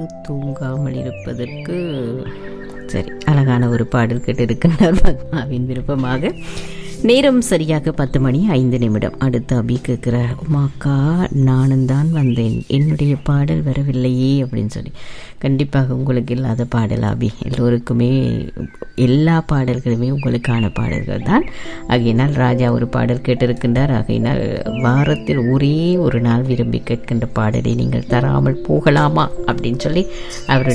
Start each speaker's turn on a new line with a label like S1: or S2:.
S1: தூங்காமல் இருப்பதற்கு சரி அழகான ஒரு பாடல் கேட்டிருக்கின்றார் பத்மாவின் விருப்பமாக நேரம் சரியாக பத்து மணி ஐந்து நிமிடம் அடுத்து அபி கேட்குறார் உமாக்கா நானும் தான் வந்தேன் என்னுடைய பாடல் வரவில்லையே அப்படின்னு சொல்லி கண்டிப்பாக உங்களுக்கு இல்லாத பாடல் அபி எல்லோருக்குமே எல்லா பாடல்களுமே உங்களுக்கான பாடல்கள் தான் ஆகையினால் ராஜா ஒரு பாடல் கேட்டிருக்கின்றார் ஆகையினால் வாரத்தில் ஒரே ஒரு நாள் விரும்பி கேட்கின்ற பாடலை நீங்கள் தராமல் போகலாமா அப்படின்னு சொல்லி அவருடைய